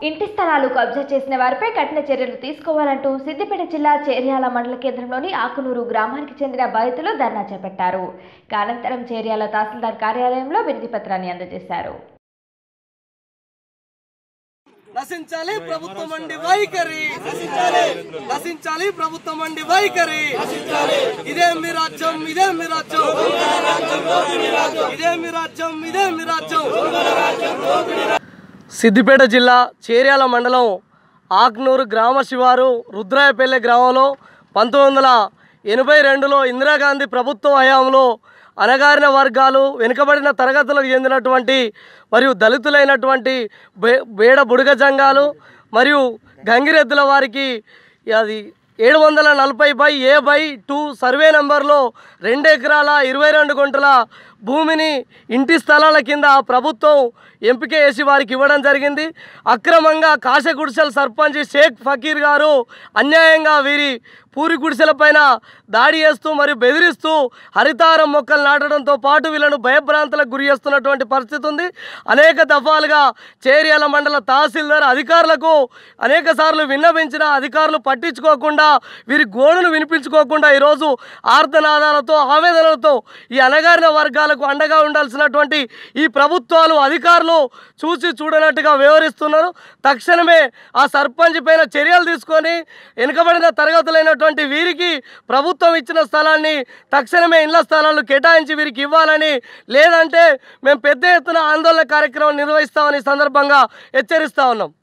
ఇంటి స్థలాలు కబ్జా చేసిన వారిపై కఠిన చర్యలు తీసుకోవాలంటూ సిద్దిపేట జిల్లా చేర్యాల మండల కేంద్రంలోని ఆకునూరు గ్రామానికి చెందిన బాధితులు ధర్నా చేపట్టారు ఇక అనంతరం చేర్యాల తహసీల్దార్ కార్యాలయంలో వినతి పత్రాన్ని అందజేశారు నశించాలి ప్రభుత్వం అండి వైఖరి నశించాలి ప్రభుత్వం అండి వైఖరి ఇదే మీ రాజ్యం ఇదే మీ రాజ్యం ఇదే మీ రాజ్యం ఇదే మీ రాజ్యం సిద్దిపేట జిల్లా చేర్యాల మండలం ఆక్నూరు గ్రామ శివారు రుద్రాయపల్లె గ్రామంలో పంతొమ్మిది వందల ఎనభై రెండులో ఇందిరాగాంధీ ప్రభుత్వ హయాంలో అణగారిన వర్గాలు వెనుకబడిన తరగతులకు చెందినటువంటి మరియు దళితులైనటువంటి బే బేడ బుడగ జంగాలు మరియు గంగిరెద్దుల వారికి అది ఏడు వందల నలభై by A by two survey నెంబర్లో రెండు ఎకరాల ఇరవై రెండు గుంటల భూమిని ఇంటి స్థలాల కింద ప్రభుత్వం ఎంపిక చేసి వారికి ఇవ్వడం జరిగింది అక్రమంగా కాశగుడిసెల సర్పంచ్ షేక్ ఫకీర్ గారు అన్యాయంగా వీరి పూరి గుడిసెల పైన దాడి చేస్తూ మరియు బెదిరిస్తూ హరితారం మొక్కలు నాటడంతో పాటు వీళ్ళను భయభ్రాంతులకు గురి చేస్తున్నటువంటి పరిస్థితి ఉంది అనేక దఫాలుగా చేర్యాల మండల తహసీల్దార్ అధికారులకు అనేక సార్లు విన్నవించిన అధికారులు పట్టించుకోకుండా వీరి గోడును వినిపించుకోకుండా ఈరోజు ఆర్ధనాదాలతో ఆవేదనలతో ఈ అణగారిన వర్గాలకు అండగా ఉండాల్సినటువంటి ఈ ప్రభుత్వాలు అధికారులు చూసి చూడనట్టుగా వ్యవహరిస్తున్నారు తక్షణమే ఆ సర్పంచ్ పైన చర్యలు తీసుకొని వెనుకబడిన తరగతులైనటువంటి వీరికి ప్రభుత్వం ఇచ్చిన స్థలాన్ని తక్షణమే ఇళ్ల స్థలాలు కేటాయించి వీరికి ఇవ్వాలని లేదంటే మేము పెద్ద ఎత్తున ఆందోళన కార్యక్రమం నిర్వహిస్తామని ఈ సందర్భంగా హెచ్చరిస్తా ఉన్నాం